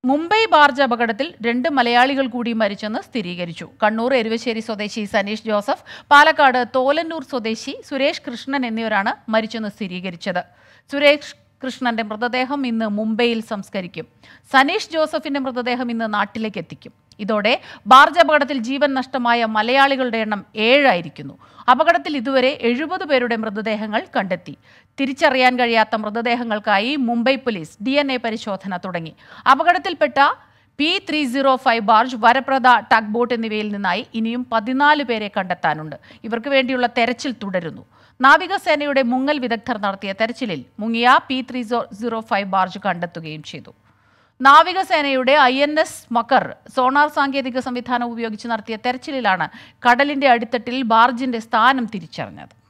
Mumbai barge അപകടത്തിൽ രണ്ട് മലയാളികൾ കൂടി മരിച്ചെന്ന് സ്ഥിരീകരിച്ചു കണ്ണൂർ എരുവശ്ശേരി സ്വദേശി സനീഷ് ജോസഫ് പാലക്കാട് തോലന്നൂർ സ്വദേശി സുരേഷ് കൃഷ്ണൻ എന്നിവരാണ് മരിച്ചെന്ന് സ്ഥിരീകരിച്ചത് സുരേഷ് കൃഷ്ണന്റെ മൃതദേഹം ഇന്ന് മുംബൈയിൽ സംസ്കരിക്കും സനീഷ് ജോസഫിന്റെ മൃതദേഹം ഇന്ന് നാട്ടിലേക്ക് എത്തിക്കും ഇതോടെ ബാർജ് അപകടത്തിൽ ജീവൻ നഷ്ടമായ മലയാളികളുടെ എണ്ണം ഏഴായിരിക്കുന്നു അപകടത്തിൽ ഇതുവരെ എഴുപത് പേരുടെ മൃതദേഹങ്ങൾ കണ്ടെത്തി തിരിച്ചറിയാൻ കഴിയാത്ത മൃതദേഹങ്ങൾക്കായി മുംബൈ പോലീസ് ഡി പരിശോധന തുടങ്ങി അപകടത്തിൽപ്പെട്ട P three zero five barge Varaprada tug boat എന്നിവയിൽ നിന്നായി ഇനിയും പതിനാല് പേരെ കണ്ടെത്താനുണ്ട് ഇവർക്ക് വേണ്ടിയുള്ള തെരച്ചിൽ തുടരുന്നു നാവികസേനയുടെ മുങ്ങൽ വിദഗ്ധർ നടത്തിയ തെരച്ചിലിൽ മുങ്ങിയ P three zero five barge കണ്ടെത്തുകയും ചെയ്തു നാവികസേനയുടെ I N S Makar sonar സാങ്കേതിക സംവിധാനം ഉപയോഗിച്ച് നടത്തിയ തെരച്ചിലിലാണ് കടലിന്റെ അടിത്തട്ടിൽ ബാർജിന്റെ സ്ഥാനം തിരിച്ചറിഞ്ഞത്